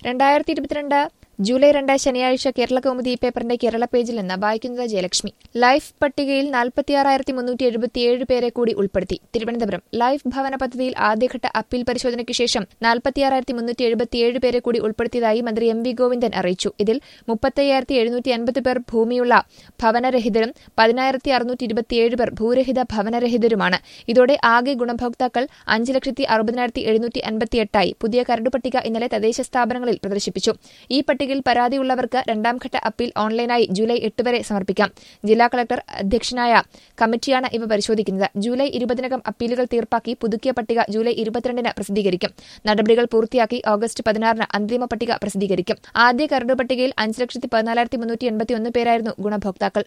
രണ്ടായിരത്തി ഇരുപത്തിരണ്ട് ജൂലൈ രണ്ട് ശനിയാഴ്ച കേരള കൗമുദി പേപ്പറിന്റെ കേരള പേജിൽ നിന്ന് വായിക്കുന്നത് ജയലക്ഷ്മി ലൈഫ് പട്ടികയിൽ നാൽപ്പത്തിയാറായിരത്തി മുന്നൂറ്റി എഴുപത്തിയേഴ് പേരെ കൂടി ഉൾപ്പെടുത്തി തിരുവനന്തപുരം ലൈഫ് ഭവന പദ്ധതിയിൽ ആദ്യഘട്ട അപ്പീൽ പരിശോധനയ്ക്ക് ശേഷം നാൽപ്പത്തിയാറായിരത്തി മുന്നൂറ്റി എഴുപത്തിയേഴ് പേരെ കൂടി ഉൾപ്പെടുത്തിയതായി മന്ത്രി എം വി ഗോവിന്ദൻ അറിയിച്ചു ഇതിൽ മുപ്പത്തയ്യായിരത്തി എഴുന്നൂറ്റി അൻപത് പേർ ഭൂമിയുള്ള ഭവനരഹിതരും പതിനായിരത്തി അറുന്നൂറ്റി ഇരുപത്തിയേഴ് പേർ ഭൂരഹിത ഭവനരഹിതരുമാണ് ഇതോടെ ആകെ ഗുണഭോക്താക്കൾ അഞ്ച് ലക്ഷത്തി അറുപതിനായിരത്തി എഴുന്നൂറ്റി അൻപത്തിയെട്ടായി പുതിയ കരട് പട്ടിക ഇന്നലെ തദ്ദേശ സ്ഥാപനങ്ങളിൽ പ്രദർശിപ്പിച്ചു ഈ പട്ടികയിൽ പരാതിയുള്ളവർക്ക് രണ്ടാംഘട്ട അപ്പീൽ ഓൺലൈനായി ജൂലൈ എട്ട് വരെ സമർപ്പിക്കാം ജില്ലാ കളക്ടർ അധ്യക്ഷനായ കമ്മിറ്റിയാണ് ഇവ പരിശോധിക്കുന്നത് ജൂലൈ ഇരുപതിനകം അപ്പീലുകൾ തീർപ്പാക്കി പുതുക്കിയ പട്ടിക ജൂലൈ ഇരുപത്തിരണ്ടിന് പ്രസിദ്ധീകരിക്കും നടപടികൾ പൂർത്തിയാക്കി ഓഗസ്റ്റ് പതിനാറിന് അന്തിമ പട്ടിക പ്രസിദ്ധീകരിക്കും ആദ്യ കരട് പട്ടികയിൽ അഞ്ച് ലക്ഷത്തി പതിനാലായിരത്തി മുന്നൂറ്റി എൺപത്തിയൊന്ന് പേരായിരുന്നു ഗുണഭോക്താക്കൾ